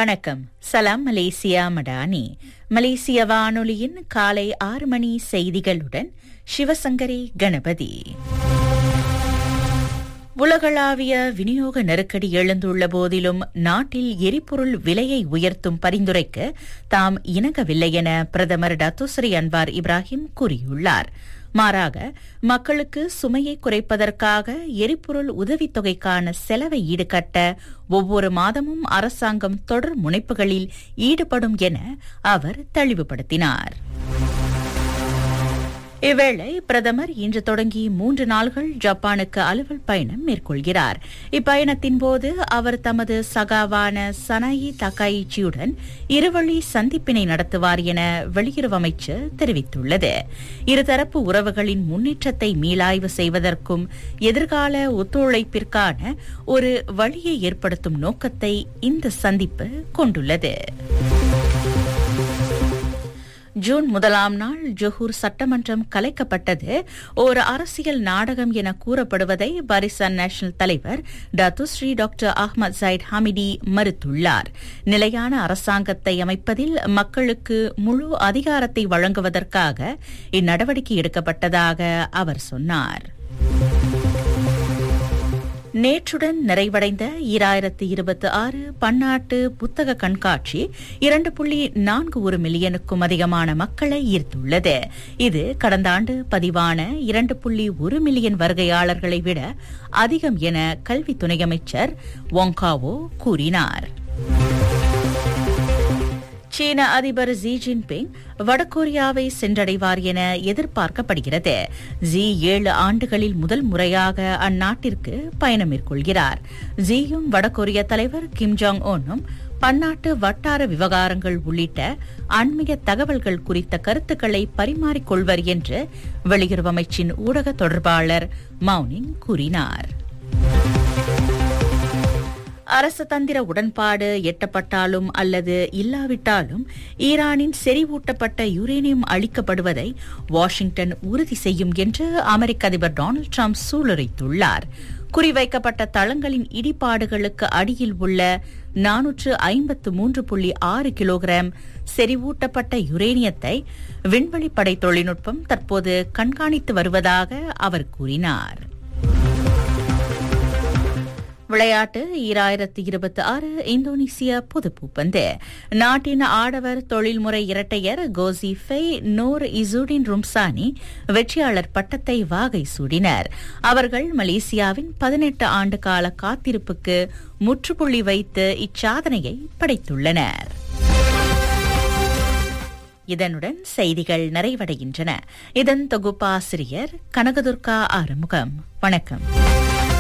வணக்கம் சலாம் மலேசியா மடானி மலேசிய வானொலியின் காலை ஆறு மணி செய்திகளுடன் சிவசங்கரி கணபதி உலகளாவிய விநியோக நெருக்கடி எழுந்துள்ள போதிலும் நாட்டில் எரிபொருள் விலையை உயர்த்தும் பரிந்துரைக்கு தாம் இணங்கவில்லை என பிரதமர் டத்துஸ்ரீ அன்வார் இப்ராஹிம் கூறியுள்ளார் மாறாக மக்களுக்கு சுமையை குறைப்பதற்காக எரிபொருள் உதவித்தொகைக்கான செலவை ஈடுகட்ட ஒவ்வொரு மாதமும் அரசாங்கம் தொடர் முனைப்புகளில் ஈடுபடும் என அவர் தெளிவுபடுத்தினார் இவ்வேளை பிரதமர் இன்று தொடங்கி மூன்று நாள்கள் ஜப்பானுக்கு அலுவல் பயணம் மேற்கொள்கிறார் இப்பயணத்தின் போது அவர் தமது சகாவான சனாயி தக்காயிச்சியுடன் இருவழி சந்திப்பினை நடத்துவார் என வெளியுறவு அமைச்சு தெரிவித்துள்ளது இருதரப்பு உறவுகளின் முன்னேற்றத்தை மீளாய்வு செய்வதற்கும் எதிர்கால ஒத்துழைப்பிற்கான ஒரு வழியை ஏற்படுத்தும் நோக்கத்தை இந்த சந்திப்பு கொண்டுள்ளது ஜூன் முதலாம் நாள் ஜொஹூர் சட்டமன்றம் கலைக்கப்பட்டது ஒரு அரசியல் நாடகம் என கூறப்படுவதை பாரிசான் நேஷனல் தலைவர் Datuk Seri doctor Ahmad Zahid Hamidi மறுத்துள்ளார் நிலையான அரசாங்கத்தை அமைப்பதில் மக்களுக்கு முழு அதிகாரத்தை வழங்குவதற்காக இந்நடவடிக்கை எடுக்கப்பட்டதாக அவர் சொன்னார் நேற்றுடன் நிறைவடைந்த ஈராயிரத்து இருபத்தி ஆறு பன்னாட்டு புத்தக கண்காட்சி இரண்டு புள்ளி நான்கு ஒரு மில்லியனுக்கும் அதிகமான மக்களை ஈர்த்துள்ளது இது கடந்த ஆண்டு பதிவான இரண்டு புள்ளி ஒரு மில்லியன் வருகையாளர்களை விட அதிகம் என கல்வி துணை அமைச்சர் ஒங்காவோ கூறினார் சீன அதிபர் ஜி ஜின்பிங் வடகொரியாவை சென்றடைவார் என எதிர்பார்க்கப்படுகிறது ஜி ஏழு ஆண்டுகளில் முதல் முறையாக அந்நாட்டிற்கு பயணம் மேற்கொள்கிறார் ஜியும் வடகொரிய தலைவர் கிம் ஜாங் ஓனும் பன்னாட்டு வட்டார விவகாரங்கள் உள்ளிட்ட அண்மைய தகவல்கள் குறித்த கருத்துக்களை பரிமாறிக்கொள்வர் என்று வெளியுறவு அமைச்சின் ஊடக தொடர்பாளர் மவுனிங் கூறினார் அரசு தந்திர உடன்பாடு எட்டப்பட்டாலும் அல்லது இல்லாவிட்டாலும் ஈரானின் செறிவூட்டப்பட்ட யுரேனியம் அளிக்கப்படுவதை வாஷிங்டன் உறுதி செய்யும் என்று அமெரிக்க அதிபர் டொனால்டு டிரம்ப் சூளுரைத்துள்ளார் குறிவைக்கப்பட்ட தளங்களின் இடிபாடுகளுக்கு அடியில் உள்ள நானூற்று ஐம்பத்து மூன்று புள்ளி ஆறு கிலோகிராம் செறிவூட்டப்பட்ட யுரேனியத்தை விண்வெளிப்படை தொழில்நுட்பம் தற்போது கண்காணித்து வருவதாக அவர் கூறினார் விளையாட்டு ஈராயிரத்தி இருபத்தி ஆறு இந்தோனேசிய பொதுப்பூப்பந்து நாட்டின் ஆடவர் தொழில்முறை இரட்டையர் கோசி ஃபெய் நோர் இசூடின் ரும்சானி வெற்றியாளர் பட்டத்தை வாகை சூடினர் அவர்கள் மலேசியாவின் பதினெட்டு ஆண்டு கால காத்திருப்புக்கு முற்றுப்புள்ளி வைத்து இச்சாதனையை படைத்துள்ளனர் இதனுடன் செய்திகள் நிறைவடைகின்றன இதன் தொகுப்பாசிரியர் கனகதுர்கா ஆறுமுகம் வணக்கம்